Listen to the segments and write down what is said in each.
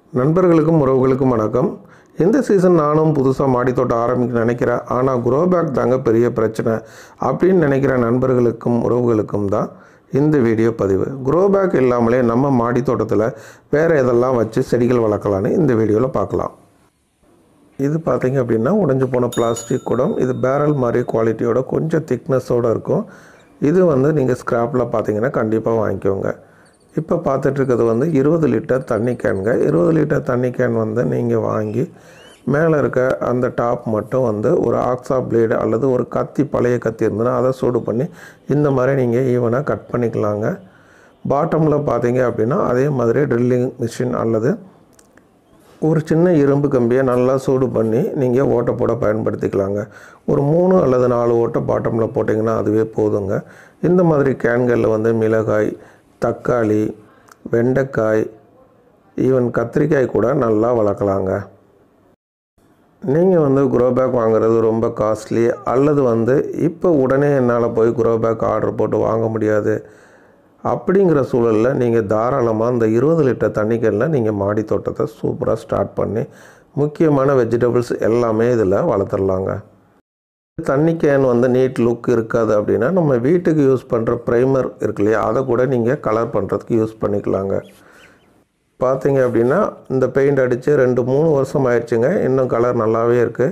நண்பர்களுக்கும் உறவுகளுக்கும் வணக்கம் இந்த சீசன் நானும் புதுசாக மாடித்தோட்டம் ஆரம்பிக்க நினைக்கிறேன் ஆனால் குரோ பேக் தாங்க பெரிய பிரச்சனை அப்படின்னு நினைக்கிற நண்பர்களுக்கும் உறவுகளுக்கும் தான் இந்த வீடியோ பதிவு குரோ பேக் இல்லாமலே நம்ம மாடித்தோட்டத்தில் வேறு எதெல்லாம் வச்சு செடிகள் வளர்க்கலான்னு இந்த வீடியோவில் பார்க்கலாம் இது பார்த்தீங்க அப்படின்னா உடைஞ்சு போன பிளாஸ்டிக் குடம் இது பேரல் மாதிரி குவாலிட்டியோட கொஞ்சம் திக்னஸோடு இருக்கும் இது வந்து நீங்கள் ஸ்க்ராப்பில் பார்த்தீங்கன்னா கண்டிப்பாக வாங்கிக்கோங்க இப்போ பார்த்துட்டு இருக்கிறது வந்து இருபது லிட்டர் தண்ணி கேனுங்க இருபது லிட்டர் தண்ணி கேன் வந்து நீங்கள் வாங்கி மேலே இருக்க அந்த டாப் மட்டும் வந்து ஒரு ஆக்ஸா பிளேடு அல்லது ஒரு கத்தி பழைய கத்தி இருந்ததுன்னா அதை சூடு பண்ணி இந்த மாதிரி நீங்கள் ஈவனாக கட் பண்ணிக்கலாங்க பாட்டமில் பார்த்தீங்க அப்படின்னா அதே மாதிரி ட்ரில்லிங் மிஷின் அல்லது ஒரு சின்ன இரும்பு கம்பியை நல்லா சூடு பண்ணி நீங்கள் ஓட்டை போட பயன்படுத்திக்கலாங்க ஒரு மூணு அல்லது நாலு ஓட்டை பாட்டமில் போட்டிங்கன்னா அதுவே போதுங்க இந்த மாதிரி கேன்களில் வந்து மிளகாய் தக்காளி வெண்டைக்காய் ஈவன் கத்திரிக்காய் கூட நல்லா வளர்க்கலாங்க நீங்கள் வந்து குரோ பேக் வாங்குறது ரொம்ப காஸ்ட்லி அல்லது வந்து இப்போ உடனே என்னால் போய் குரோ பேக் ஆர்டர் போட்டு வாங்க முடியாது அப்படிங்கிற சூழலில் நீங்கள் தாராளமாக இந்த இருபது லிட்டர் தண்ணிக்கல்ல நீங்கள் மாடி தோட்டத்தை சூப்பராக ஸ்டார்ட் பண்ணி முக்கியமான வெஜிடபிள்ஸ் எல்லாமே இதில் வளர்த்துடலாங்க தண்ணி கேன் வந்து நீட் லுக் இருக்காது அப்படின்னா நம்ம வீட்டுக்கு யூஸ் பண்ணுற ப்ரைமர் இருக்கு இல்லையா அதை கூட நீங்கள் கலர் பண்ணுறதுக்கு யூஸ் பண்ணிக்கலாங்க பார்த்தீங்க அப்படின்னா இந்த பெயிண்ட் அடித்து ரெண்டு மூணு வருஷம் ஆயிடுச்சுங்க இன்னும் கலர் நல்லாவே இருக்குது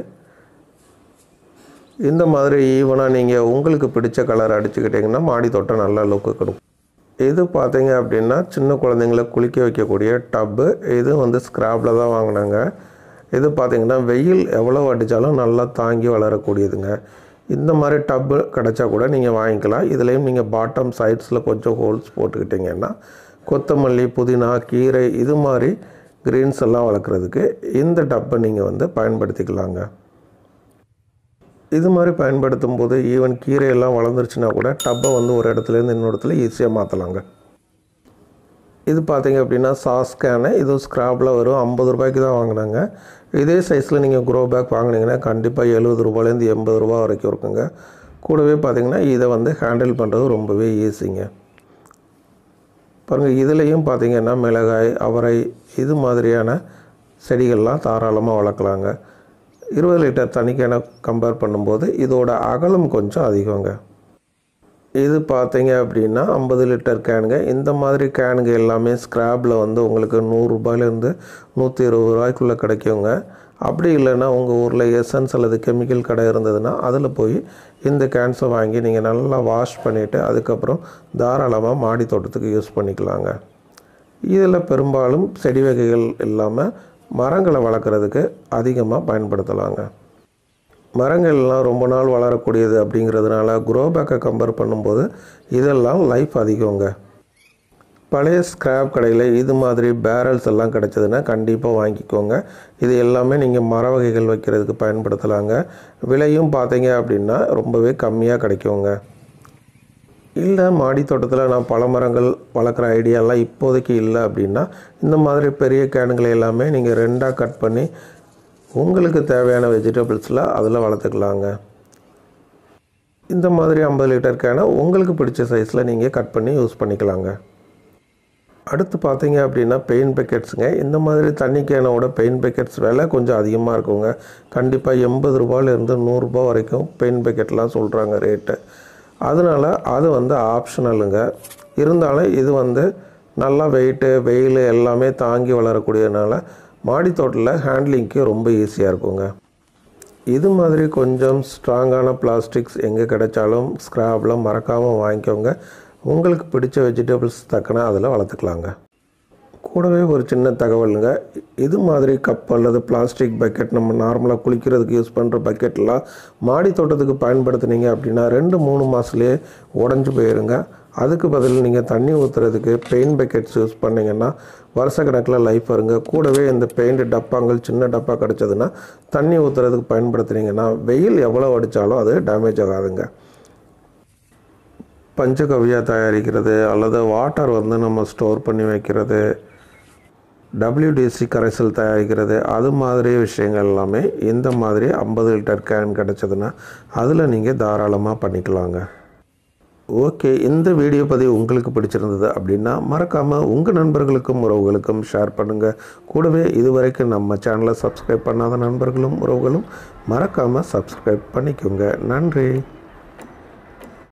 இந்த மாதிரி ஈவனாக நீங்கள் உங்களுக்கு பிடிச்ச கலர் அடிச்சுக்கிட்டிங்கன்னா மாடி தோட்டம் நல்ல லுக்கு கொடுக்கும் இது பார்த்தீங்க அப்படின்னா சின்ன குழந்தைங்கள குளிக்க வைக்கக்கூடிய டப்பு இது வந்து ஸ்க்ராப்பில் தான் வாங்கினாங்க இது பார்த்தீங்கன்னா வெயில் எவ்வளோ அடித்தாலும் நல்லா தாங்கி வளரக்கூடியதுங்க இந்த மாதிரி டப்பு கிடச்சா கூட நீங்கள் வாங்கிக்கலாம் இதுலேயும் நீங்கள் பாட்டம் சைட்ஸில் கொஞ்சம் ஹோல்ஸ் போட்டுக்கிட்டிங்கன்னா கொத்தமல்லி புதினா கீரை இது மாதிரி கிரீன்ஸ் எல்லாம் வளர்க்குறதுக்கு இந்த டப்பை நீங்கள் வந்து பயன்படுத்திக்கலாங்க இது மாதிரி பயன்படுத்தும் போது ஈவன் கீரையெல்லாம் வளர்ந்துருச்சுன்னா கூட டப்பை வந்து ஒரு இடத்துலேருந்து இன்னொரு இடத்துல ஈஸியாக மாற்றலாங்க இது பார்த்தீங்க அப்படின்னா சாஸ் கேனு இது ஸ்க்ராப்பில் வரும் ஐம்பது ரூபாய்க்கு தான் வாங்கினாங்க இதே சைஸில் நீங்கள் குரோ பேக் வாங்கினீங்கன்னா கண்டிப்பாக எழுபது ரூபாலேருந்து எண்பது ரூபா வரைக்கும் இருக்குங்க கூடவே பார்த்தீங்கன்னா இதை வந்து ஹேண்டில் பண்ணுறது ரொம்பவே ஈஸிங்க பாருங்கள் இதுலேயும் பார்த்தீங்கன்னா மிளகாய் அவரை இது மாதிரியான செடிகள்லாம் தாராளமாக வளர்க்கலாங்க இருபது லிட்டர் தண்ணிக்கேனை கம்பேர் பண்ணும்போது இதோட அகலம் கொஞ்சம் அதிகங்க இது பார்த்தீங்க அப்படின்னா ஐம்பது லிட்டர் கேனுங்க இந்த மாதிரி கேனுங்க எல்லாமே ஸ்க்ராப்பில் வந்து உங்களுக்கு நூறுரூபாயிலேருந்து நூற்றி இருபது ரூபாய்க்குள்ளே கிடைக்குங்க அப்படி இல்லைன்னா உங்கள் ஊரில் எசன்ஸ் அல்லது கெமிக்கல் கடை இருந்ததுன்னா அதில் போய் இந்த கேன்ஸை வாங்கி நீங்கள் நல்லா வாஷ் பண்ணிவிட்டு அதுக்கப்புறம் தாராளமாக மாடி தோட்டத்துக்கு யூஸ் பண்ணிக்கலாங்க இதில் பெரும்பாலும் செடி வகைகள் இல்லாமல் மரங்களை வளர்க்குறதுக்கு அதிகமாக பயன்படுத்தலாங்க மரங்கள்லாம் ரொம்ப நாள் வளரக்கூடியது அப்படிங்கிறதுனால குரோ பேக்கை கம்பேர் பண்ணும்போது இதெல்லாம் லைஃப் அதிகங்க பழைய ஸ்கிராப் கடையில் இது மாதிரி பேரல்ஸ் எல்லாம் கிடச்சதுன்னா கண்டிப்பாக வாங்கிக்கோங்க இது எல்லாமே நீங்கள் மர வகைகள் வைக்கிறதுக்கு பயன்படுத்தலாங்க விலையும் பார்த்தீங்க அப்படின்னா ரொம்பவே கம்மியாக கிடைக்குங்க இல்லை மாடி தோட்டத்தில் நான் பல மரங்கள் வளர்க்குற ஐடியாலாம் இப்போதைக்கு இல்லை அப்படின்னா இந்த மாதிரி பெரிய கேனுங்களை எல்லாமே நீங்கள் ரெண்டாக கட் பண்ணி உங்களுக்கு தேவையான வெஜிடபிள்ஸில் அதில் வளர்த்துக்கலாங்க இந்த மாதிரி ஐம்பது லிட்டர் கேனை உங்களுக்கு பிடிச்ச சைஸில் நீங்கள் கட் பண்ணி யூஸ் பண்ணிக்கலாங்க அடுத்து பார்த்தீங்க அப்படின்னா பெயிண்ட் பக்கெட்ஸுங்க இந்த மாதிரி தண்ணி கேனோட பெயிண்ட் பக்கெட்ஸ் விலை கொஞ்சம் அதிகமாக இருக்குங்க கண்டிப்பாக எண்பது ரூபாயிலேருந்து நூறுரூபா வரைக்கும் பெயிண்ட் பக்கெட்லாம் சொல்கிறாங்க ரேட்டு அதனால் அது வந்து ஆப்ஷனலுங்க இருந்தாலும் இது வந்து நல்லா வெயிட்டு வெயில் எல்லாமே தாங்கி வளரக்கூடியதுனால மாடி தோட்டத்தில் ஹேண்ட்லிங்க்கு ரொம்ப ஈஸியாக இருக்குங்க இது மாதிரி கொஞ்சம் ஸ்ட்ராங்கான பிளாஸ்டிக்ஸ் எங்கே கிடைச்சாலும் ஸ்க்ராப்பில் மறக்காமல் வாங்கிக்கோங்க உங்களுக்கு பிடிச்ச வெஜிடபிள்ஸ் தக்கன அதில் வளர்த்துக்கலாங்க கூடவே ஒரு சின்ன தகவலுங்க இது மாதிரி கப் அல்லது பிளாஸ்டிக் பக்கெட் நம்ம நார்மலாக குளிக்கிறதுக்கு யூஸ் பண்ணுற பக்கெட்லாம் மாடி தோட்டத்துக்கு பயன்படுத்துனீங்க அப்படின்னா ரெண்டு மூணு மாதத்துலேயே உடஞ்சி போயிருங்க அதுக்கு பதில் நீங்கள் தண்ணி ஊற்றுறதுக்கு பெயிண்ட் பக்கெட்ஸ் யூஸ் பண்ணிங்கன்னா வருஷக்கணக்கில் லைஃப் வருங்க கூடவே இந்த பெயிண்ட் டப்பாங்கள் சின்ன டப்பா கிடச்சதுன்னா தண்ணி ஊற்றுறதுக்கு பயன்படுத்துனீங்கன்னா வெயில் எவ்வளோ அடித்தாலும் அது டேமேஜ் ஆகாதுங்க பஞ்சகவ்யா தயாரிக்கிறது அல்லது வாட்டர் வந்து நம்ம ஸ்டோர் பண்ணி வைக்கிறது டபிள்யூடிசி கரைசல் தயாரிக்கிறது அது மாதிரி விஷயங்கள் எல்லாமே இந்த மாதிரி ஐம்பது லிட்டர் கேன் கிடச்சதுன்னா அதில் நீங்கள் தாராளமாக பண்ணிக்கலாங்க ஓகே இந்த வீடியோ பதிவு உங்களுக்கு பிடிச்சிருந்தது அப்படின்னா மறக்காமல் உங்கள் நண்பர்களுக்கும் உறவுகளுக்கும் ஷேர் பண்ணுங்கள் கூடவே இதுவரைக்கும் நம்ம சேனலை சப்ஸ்கிரைப் பண்ணாத நண்பர்களும் உறவுகளும் மறக்காமல் சப்ஸ்கிரைப் பண்ணிக்கோங்க நன்றி